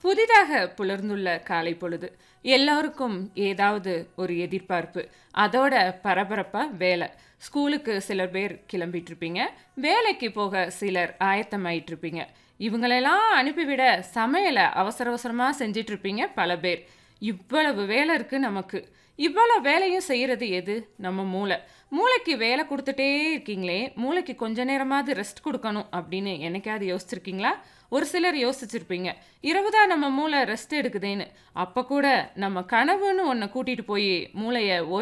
புதிதாக புலர்ந்துள்ள காலை பொழுது எல்லாருக்கும் ஏதாவது ஒரு எதிர்பார்ப்பு அதோட பரபரப்பா வேலை ஸ்கூலுக்கு சிலர் பேர் கிளம்பிட்டு இருப்பீங்க வேலைக்கு போக சிலர் ஆயத்தமாயிட்டு இருப்பீங்க இவங்களெல்லாம் அனுப்பிவிட சமையலை அவசர அவசரமா செஞ்சிட்டு இருப்பீங்க பல பேர் இவ்வளவு வேலை இருக்கு நமக்கு இவ்வளவு வேலையும் செய்யறது எது நம்ம மூளை மூளைக்கு வேலை கொடுத்துட்டே இருக்கீங்களே மூளைக்கு கொஞ்ச நேரமாவது ரெஸ்ட் கொடுக்கணும் அப்படின்னு என்னைக்காவது யோசிச்சிருக்கீங்களா ஒரு சிலர் யோசிச்சிருப்பீங்க இரவு தான் நம்ம மூளை ரெஸ்ட் எடுக்குதேன்னு அப்போ கூட நம்ம கனவுன்னு ஒன்றை கூட்டிட்டு போய் மூளையை